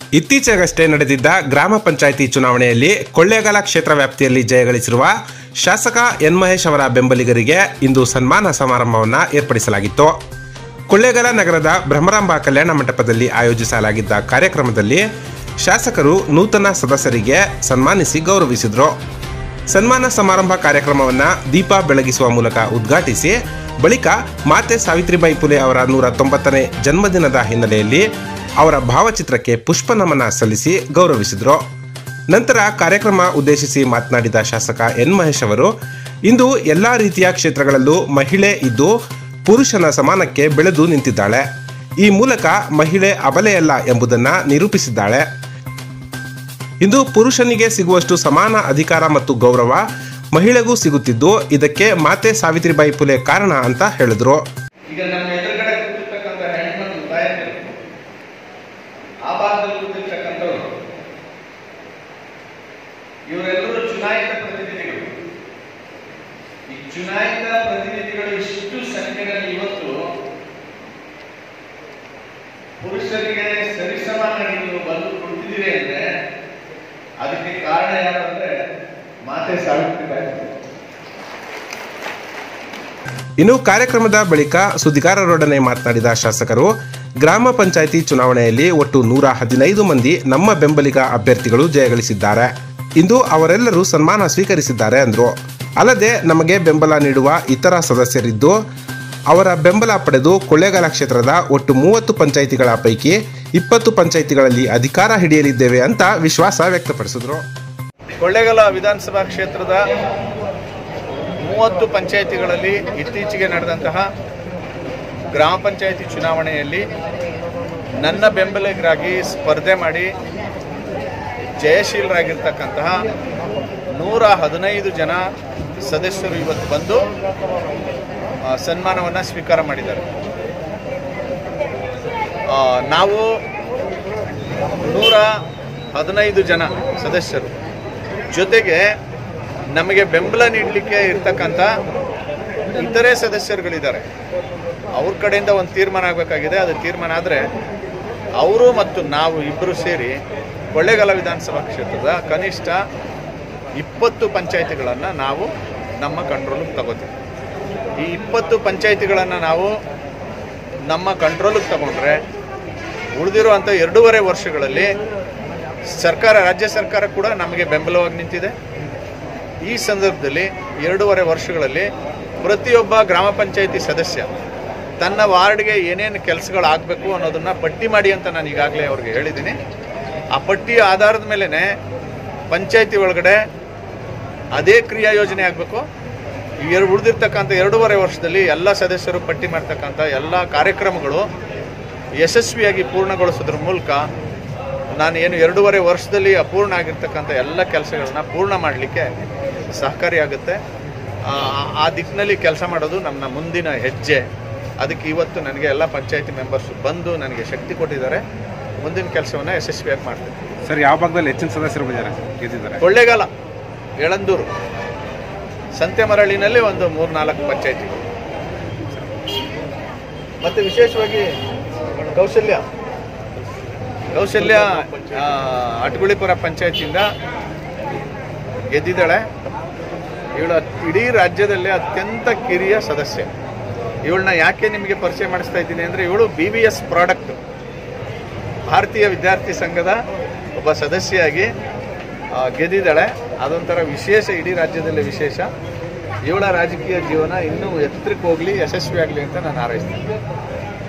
ಇತ್ತೀಚೆಗಷ್ಟೇ ನಡೆದಿದ್ದ ಗ್ರಾಮ ಪಂಚಾಯಿತಿ ಚುನಾವಣೆಯಲ್ಲಿ ಕೊಳ್ಳೇಗಾಲ ಕ್ಷೇತ್ರ ವ್ಯಾಪ್ತಿಯಲ್ಲಿ ಜಯಗಳಿಸಿರುವ ಶಾಸಕ ಎನ್ ಮಹೇಶ್ ಅವರ ಬೆಂಬಲಿಗರಿಗೆ ಇಂದು ಸನ್ಮಾನ ಸಮಾರಂಭವನ್ನು ಏರ್ಪಡಿಸಲಾಗಿತ್ತು ಕೊಳ್ಳೇಗಾಲ ನಗರದ ಭ್ರಮರಾಂಬ ಕಲ್ಯಾಣ ಮಂಟಪದಲ್ಲಿ ಆಯೋಜಿಸಲಾಗಿದ್ದ ಕಾರ್ಯಕ್ರಮದಲ್ಲಿ ಶಾಸಕರು ನೂತನ ಸದಸ್ಯರಿಗೆ ಸನ್ಮಾನಿಸಿ ಗೌರವಿಸಿದರು ಸನ್ಮಾನ ಸಮಾರಂಭ ಕಾರ್ಯಕ್ರಮವನ್ನು ದೀಪ ಬೆಳಗಿಸುವ ಮೂಲಕ ಉದ್ಘಾಟಿಸಿ ಬಳಿಕ ಮಾತೆ ಸಾವಿತ್ರಿಬಾಯಿ ಪುಲೆ ಅವರ ನೂರ ತೊಂಬತ್ತನೇ ಜನ್ಮದಿನದ ಹಿನ್ನೆಲೆಯಲ್ಲಿ ಅವರ ಭಾವಚಿತ್ರಕ್ಕೆ ಪುಷ್ಪ ನಮನ ಸಲ್ಲಿಸಿ ಗೌರವಿಸಿದರು ನಂತರ ಕಾರ್ಯಕ್ರಮ ಉದ್ದೇಶಿಸಿ ಮಾತನಾಡಿದ ಶಾಸಕ ಎನ್ ಮಹೇಶ್ ಅವರು ಇಂದು ಎಲ್ಲ ರೀತಿಯ ಕ್ಷೇತ್ರಗಳಲ್ಲೂ ಮಹಿಳೆ ಇದ್ದು ಪುರುಷನ ಸಮಾನಕ್ಕೆ ಬೆಳೆದು ನಿಂತಿದ್ದಾಳೆ ಈ ಮೂಲಕ ಮಹಿಳೆ ಅಬಲೆಯಲ್ಲ ಎಂಬುದನ್ನು ನಿರೂಪಿಸಿದ್ದಾಳೆ ಇಂದು ಪುರುಷನಿಗೆ ಸಿಗುವಷ್ಟು ಸಮಾನ ಅಧಿಕಾರ ಮತ್ತು ಗೌರವ ಮಹಿಳೆಗೂ ಸಿಗುತ್ತಿದ್ದು ಇದಕ್ಕೆ ಮಾತೆ ಸಾವಿತ್ರಿಬಾಯಿ ಪುಲೆ ಕಾರಣ ಅಂತ ಹೇಳಿದ್ರು ಈಗ ನಮ್ಮ ಎದುರುಗಡೆ ಕೂತಿರ್ತಕ್ಕಂಥ ಹೆಣ್ಮಕ್ಳು ತಾಯಂದಿರು ಆ ಭಾಗದಲ್ಲಿ ಕೂತಿರ್ತಕ್ಕಂಥವ್ರು ಇವರೆಲ್ಲರೂ ಚುನಾಯಿತ ಪ್ರತಿನಿಧಿಗಳು ಈ ಚುನಾಯಿತ ಪ್ರತಿನಿಧಿಗಳು ಇಷ್ಟು ಸಂಖ್ಯೆಯಲ್ಲಿ ಇವತ್ತು ಪುರುಷರಿಗೆ ಸರಿಸಮಾನಾಗಿ ನೀವು ಬಂದು ಕುಳಿತಿದ್ದೀರಿ ಅಂದ್ರೆ ಅದಕ್ಕೆ ಕಾರಣ ಯಾರು ಅಂದ್ರೆ ಮಾತೆ ಸಾವಿತ್ರಿಬಾಯಿ ಪುಲೆ. ಇನ್ನು ಕಾರ್ಯಕ್ರಮದ ಬಳಿಕ ಸುದ್ದಿಗಾರರೊಡನೆ ಮಾತನಾಡಿದ ಶಾಸಕರು ಗ್ರಾಮ ಪಂಚಾಯಿತಿ ಚುನಾವಣೆಯಲ್ಲಿ ಒಟ್ಟು ನೂರ ಹದಿನೈದು ಮಂದಿ ನಮ್ಮ ಬೆಂಬಲಿಗ ಅಭ್ಯರ್ಥಿಗಳು ಜಯಗಳಿಸಿದ್ದಾರೆ ಇಂದು ಅವರೆಲ್ಲರೂ ಸನ್ಮಾನ ಸ್ವೀಕರಿಸಿದ್ದಾರೆ ಅಂದರು ಅಲ್ಲದೆ ನಮಗೆ ಬೆಂಬಲ ನೀಡುವ ಇತರ ಸದಸ್ಯರಿದ್ದು ಅವರ ಬೆಂಬಲ ಪಡೆದು ಕೊಳ್ಳೇಗಾಲ ಕ್ಷೇತ್ರದ ಒಟ್ಟು ಮೂವತ್ತು ಪಂಚಾಯಿತಿಗಳ ಪೈಕಿ ಇಪ್ಪತ್ತು ಪಂಚಾಯಿತಿಗಳಲ್ಲಿ ಅಧಿಕಾರ ಹಿಡಿಯಲಿದ್ದೇವೆ ಅಂತ ವಿಶ್ವಾಸ ವ್ಯಕ್ತಪಡಿಸಿದರು ಕೊಳ್ಳೇಗಾಲ ವಿಧಾನಸಭಾ ಕ್ಷೇತ್ರದ ಮೂವತ್ತು ಪಂಚಾಯಿತಿಗಳಲ್ಲಿ ಇತ್ತೀಚೆಗೆ ನಡೆದಂತಹ ಗ್ರಾಮ ಪಂಚಾಯಿತಿ ಚುನಾವಣೆಯಲ್ಲಿ ನನ್ನ ಬೆಂಬಲಿಗರಾಗಿ ಸ್ಪರ್ಧೆ ಮಾಡಿ ಜಯಶೀಲರಾಗಿರ್ತಕ್ಕಂತಹ ನೂರ ಹದಿನೈದು ಜನ ಸದಸ್ಯರು ಇವತ್ತು ಬಂದು ಸನ್ಮಾನವನ್ನು ಸ್ವೀಕಾರ ಮಾಡಿದ್ದಾರೆ ಆ, ನಾವು ನೂರ ಹದಿನೈದು ಜನ ಸದಸ್ಯರು ಜೊತೆಗೆ ನಮಗೆ ಬೆಂಬಲ ನೀಡಲಿಕ್ಕೆ ಇರ್ತಕ್ಕಂಥ ಇತರೆ ಸದಸ್ಯರುಗಳಿದ್ದಾರೆ ಅವ್ರ ಕಡೆಯಿಂದ ಒಂದು ತೀರ್ಮಾನ ಆಗಬೇಕಾಗಿದೆ ಅದು ತೀರ್ಮಾನ ಆದರೆ ಅವರು ಮತ್ತು ನಾವು ಇಬ್ಬರು ಸೇರಿ ಕೊಳ್ಳೇಗಾಲ ವಿಧಾನಸಭಾ ಕ್ಷೇತ್ರದ ಕನಿಷ್ಠ ಇಪ್ಪತ್ತು ಪಂಚಾಯಿತಿಗಳನ್ನು ನಾವು ನಮ್ಮ ಕಂಟ್ರೋಲಿಗೆ ತಗೋತೀವಿ ಈ ಇಪ್ಪತ್ತು ಪಂಚಾಯಿತಿಗಳನ್ನು ನಾವು ನಮ್ಮ ಕಂಟ್ರೋಲಿಗೆ ತಗೊಂಡ್ರೆ ಉಳಿದಿರುವಂಥ ಎರಡೂವರೆ ವರ್ಷಗಳಲ್ಲಿ ಸರ್ಕಾರ ರಾಜ್ಯ ಸರ್ಕಾರ ಕೂಡ ನಮಗೆ ಬೆಂಬಲವಾಗಿ ನಿಂತಿದೆ ಈ ಸಂದರ್ಭದಲ್ಲಿ ಎರಡೂವರೆ ವರ್ಷಗಳಲ್ಲಿ ಪ್ರತಿಯೊಬ್ಬ ಗ್ರಾಮ ಪಂಚಾಯಿತಿ ಸದಸ್ಯ ತನ್ನ ವಾರ್ಡ್ಗೆ ಏನೇನು ಕೆಲಸಗಳಾಗಬೇಕು ಅನ್ನೋದನ್ನು ಪಟ್ಟಿ ಮಾಡಿ ಅಂತ ನಾನು ಈಗಾಗಲೇ ಅವ್ರಿಗೆ ಹೇಳಿದ್ದೀನಿ ಆ ಪಟ್ಟಿಯ ಆಧಾರದ ಮೇಲೇ ಪಂಚಾಯಿತಿ ಒಳಗಡೆ ಅದೇ ಕ್ರಿಯಾ ಯೋಜನೆ ಆಗಬೇಕು ಎರಡು ಉಳಿದಿರ್ತಕ್ಕಂಥ ಎರಡೂವರೆ ವರ್ಷದಲ್ಲಿ ಎಲ್ಲ ಸದಸ್ಯರು ಪಟ್ಟಿ ಮಾಡ್ತಕ್ಕಂಥ ಎಲ್ಲ ಕಾರ್ಯಕ್ರಮಗಳು ಯಶಸ್ವಿಯಾಗಿ ಪೂರ್ಣಗೊಳಿಸೋದ್ರ ಮೂಲಕ ನಾನು ಏನು ಎರಡೂವರೆ ವರ್ಷದಲ್ಲಿ ಅಪೂರ್ಣ ಆಗಿರ್ತಕ್ಕಂಥ ಎಲ್ಲ ಕೆಲಸಗಳನ್ನ ಪೂರ್ಣ ಮಾಡಲಿಕ್ಕೆ ಸಹಕಾರಿಯಾಗುತ್ತೆ ಆ, ಆ ದಿಕ್ಕಿನಲ್ಲಿ ಕೆಲಸ ಮಾಡೋದು ನಮ್ಮ ಮುಂದಿನ ಹೆಜ್ಜೆ ಅದಕ್ಕೆ ಇವತ್ತು ನನಗೆ ಎಲ್ಲ ಪಂಚಾಯತಿ ಮೆಂಬರ್ಸ್ ಬಂದು ನನಗೆ ಶಕ್ತಿ ಕೊಟ್ಟಿದ್ದಾರೆ ಮುಂದಿನ ಕೆಲಸವನ್ನು ಯಶಸ್ವಿಯಾಗಿ ಮಾಡ್ತೀನಿ ಸರ್ ಯಾವ ಭಾಗದಲ್ಲಿ ಹೆಚ್ಚಿನ ಸದಸ್ಯರು ಬಂದಿದ್ದಾರೆ ಗೆದ್ದಿದ್ದಾರೆ ಕೊಳ್ಳೇಗಾಲ ಯಳಂದೂರು ಸಂತೆಮರಳಿನಲ್ಲಿ ಒಂದು ಮೂರು ನಾಲ್ಕು ಪಂಚಾಯತಿಗಳು ಮತ್ತೆ ವಿಶೇಷವಾಗಿ ಕೌಶಲ್ಯ ಕೌಶಲ್ಯ ಆ, ಅಟ್ಗುಳಿಪುರ ಪಂಚಾಯತಿಯಿಂದ ಗೆದ್ದಿದ್ದಾಳೆ ಇವಳು ಇಡೀ ರಾಜ್ಯದಲ್ಲೇ ಅತ್ಯಂತ ಕಿರಿಯ ಸದಸ್ಯ ಇವಳನ್ನ ಯಾಕೆ ನಿಮಗೆ ಪರಿಚಯ ಮಾಡಿಸ್ತಾ ಇದ್ದೀನಿ ಅಂದರೆ ಇವಳು ಬಿ ವಿ ಎಸ್ ಪ್ರಾಡಕ್ಟ್ ಭಾರತೀಯ ವಿದ್ಯಾರ್ಥಿ ಸಂಘದ ಒಬ್ಬ ಸದಸ್ಯೆಯಾಗಿ ಆ, ಗೆದ್ದಿದ್ದಾಳೆ ಅದೊಂಥರ ವಿಶೇಷ ಇಡೀ ರಾಜ್ಯದಲ್ಲಿ ವಿಶೇಷ ಇವಳ ರಾಜಕೀಯ ಜೀವನ ಇನ್ನೂ ಎತ್ತರಕ್ಕೆ ಹೋಗಲಿ ಯಶಸ್ವಿ ಆಗಲಿ ಅಂತ ನಾನು ಹಾರೈಸ್ತೀನಿ